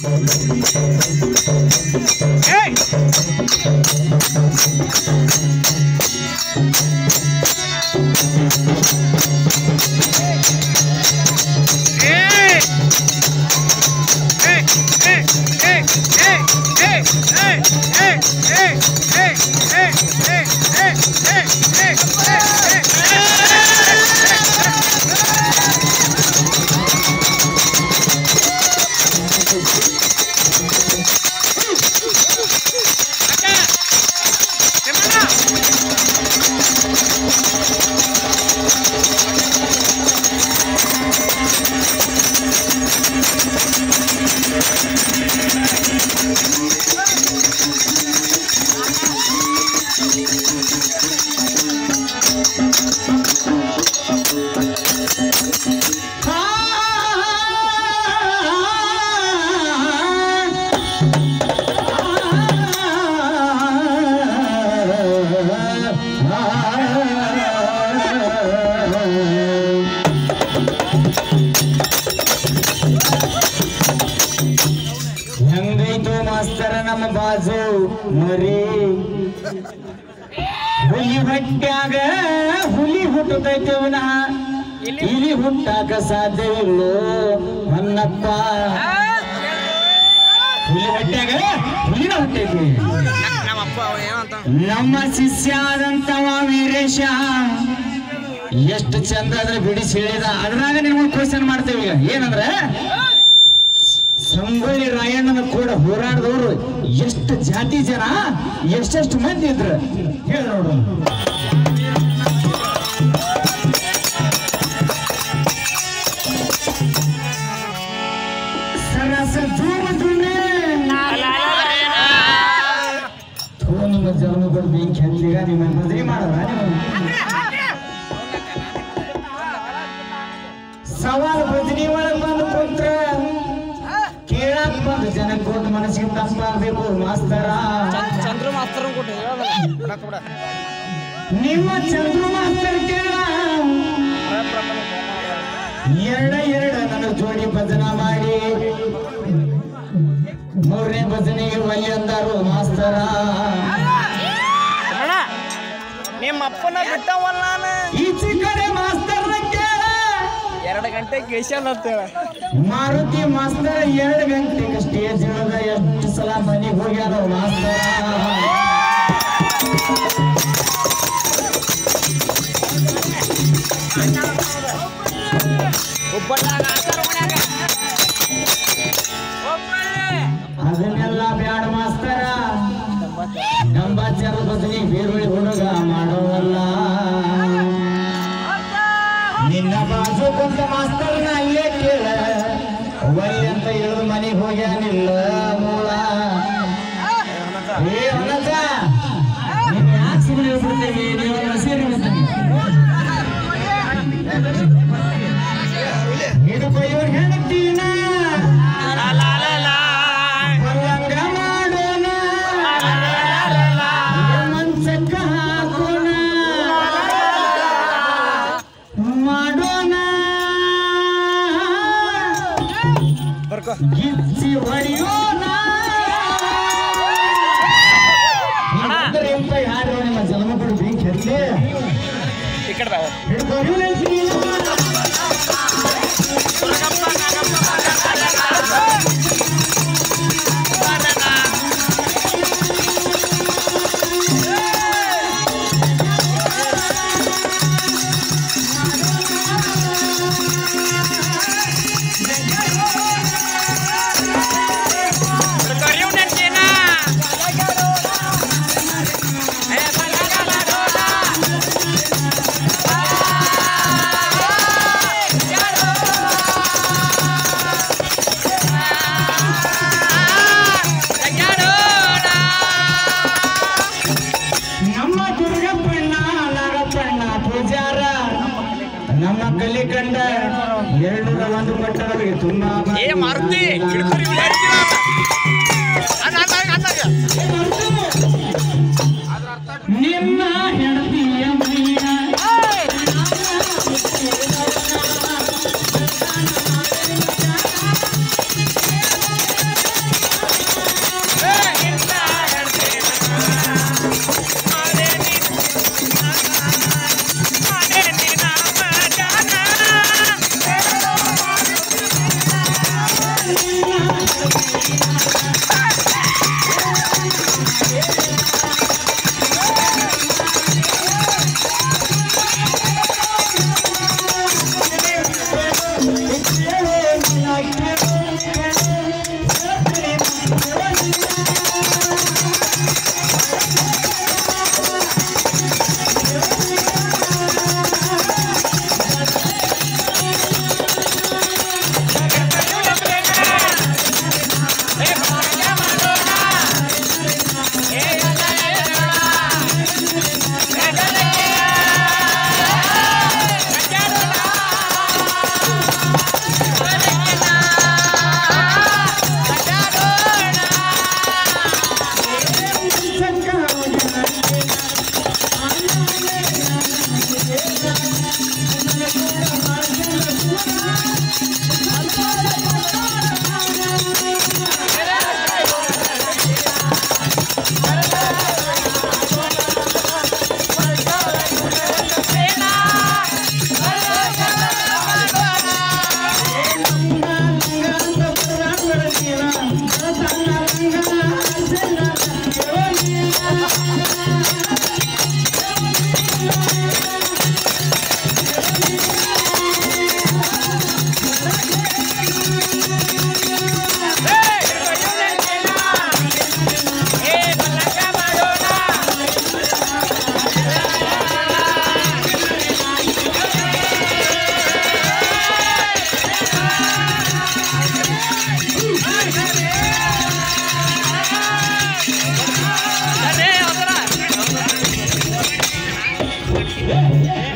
ಏಯ್ ಏಯ್ ಏಯ್ ಏಯ್ ಏಯ್ ಏಯ್ ಏಯ್ ಏಯ್ ಏಯ್ ಏಯ್ ಏಯ್ ಏಯ್ ಏಯ್ ಏಯ್ ಏಯ್ ಏಯ್ ಹೆಂಗೈತು ಮಾಸ್ತರ ನಮ್ಮ ಬಾಜು ಮರಿ ಹುಲಿ ಹೊಟ್ಟ್ಯಾಗ ಹುಲಿ ಹುಟ್ಟತೈತೆ ವಿನಃ ಇಲಿ ಹುಟ್ಟಾಕ ಸಾಧ್ಯವಿಲ್ಲೋ ಹೊನ್ನಪ್ಪ ಹುಲಿ ಹೊಟ್ಟ್ಯಾಗ ಹುಲಿನ ಹುಟ್ಟೈತಿ ನಮ್ಮಪ್ಪ ಅವ ಏನಂತ ನಮ್ಮ ಶಿಷ್ಯ ಆದಂತವ ವೀರೇಶ ಎಷ್ಟು ಚಂದ ಅದ್ರ ಬಿಡಿಸಿ ಹೇಳಿದ ಅದ್ರಾಗ ನಿಮ್ಗೆ ಕ್ವಶನ್ ಮಾಡ್ತೇವೆ ಈಗ ಏನಂದ್ರೆ ಸಂಗೊಳ್ಳಿ ರಾಯಣ್ಣನ ಕೂಡ ಹೋರಾಡಿದವರು ಎಷ್ಟು ಜಾತಿ ಜನ ಎಷ್ಟೆಷ್ಟು ಮಂದಿ ಇದ್ರು ಹೇಳಿ ನೋಡು ಸರಸ ಧೂಮ ಧೂಮೆ. ಥೂ, ನಿಮ್ಮ ಜನ್ಮಗಳು ಬೆಂಕಿ ಹತ್ತಿಗ ನಿಮ್ಮ ಮದ್ರಿ ಮಾಡಲ್ಲ ನೀವು ಸವಾಲ್ ಭಜನಿ ಒಳಗ್ ಬಂದು ಕುಂತ್ರ ಕೇಳಕ್ ಬಂದು ಜನಕ್ಕೆ ಕೊಟ್ಟು ಮನಸ್ಸಿಗೆ ತಂಪಾಗ್ಬೇಕು ಮಾಸ್ತರ ಚಂದ್ರ ಮಾಸ್ತರ್ ಕೊಟ್ಟು ನಿಮ್ಮ ಚಂದ್ರು ಮಾಸ್ತರ್ ಕೇಳ ಎರಡ ಎರಡ ನನ್ನ ಜೋಡಿ ಭಜನ ಮಾಡಿ ಮೂರನೇ ಭಜನೆಗೆ ಒಯ್ಯ ಅಂದಾರು ಮಾಸ್ತರ ನಿಮ್ಮ ಅಪ್ಪನ ಬಿಟ್ಟವಲ್ಲ ನಾನು ಈಚೆ ಕಡೆ ಮಾಸ್ತರ್ ಕೇಳ ಎರಡು ಗಂಟೆ ಕೇಶನ್ ಅಂತೇಳ ಮಾರುತಿ ಮಾಸ್ತರ್ ಎರಡು ಗಂಟೆಗೆ ಸ್ಟೇಜ್ ಇಳಿದ ಎಷ್ಟು ಸಲ ಮನೆಗೆ ಹೋಗ್ಯಾರ ಮಾಸ್ತರ ಒಬ್ಬಟ್ಟಾಗ ಆಚಾರ ಮನ್ಯಾಗ ಅದನ್ನೆಲ್ಲ ಬ್ಯಾಡ ಮಾಸ್ತರ ನಂಬಾಚಾರ ಬದಲಿ ಬೇರುಳಿ ಹುಡುಗ ಮಾಡೋವಲ್ಲ ನಿನ್ನ ಬಾಜು ಕುಂತ ಮಾಸ್ತರ್ನ ಅಲ್ಲೇ ಕೇಳ ಒಯ್ ಅಂತ ಇಳಿದು ಮನೆಗೆ ಹೋಗ್ಯಾನಿಲ್ಲ ಮೂಲ ಏ ಅನಂತ ನೀನ್ ಯಾಕೆ ಸುಮ್ಮನೆ ಹೇಳ್ಬಿಡ್ತೀವಿ ನೀವು ಸೇರಿ ಇದು ಕೊಯ್ಯೋರ್ ಹೆಂಡತಿನ ಪಲ್ಲಂಗ ಮಾಡೋಣ ಮಂಚಕ್ಕ ಹಾಕೋಣ ಮಾಡೋಣ ಬರ್ಕೋ ಗಿಚ್ಚಿ ಹೊಡೆಯೋಣ ಅಂದ್ರೆ ಎಂತ ಯಾರು ನಿಮ್ಮ ಜನ್ಮಗಳು ಬೆಂಕಿ ಹತ್ಲಿ ಈ ಕಡೆ ಬಾ. ಹಿಡ್ಕೊಂಡು ಕರಿಯು ನೆನ್ಸಿನ. ಏ, ಬಲಗಲಡೋಣ. ಜಗ್ಗಾಡೋಣ. ನಮ್ಮ ದುರ್ಗಪ್ಪಣ್ಣ ನಾಗಪ್ಪಣ್ಣ ಪೂಜಾರ ನಮ್ಮ ಕಲಿ ಕಂಡ ಎರಡ್ನೂರ ಒಂದು ಕೊಟ್ಟವರಿಗೆ ತುಂಬಾ ಏ ಮಾರುತಿ ಕಿಡ್ಕರಿ ಅಣ್ಣ ಅಣ್ಣ ಅಣ್ಣಗ ನಿಮ್ಮ ಹೆಂಡತಿಯ ಮೈಯ ಏ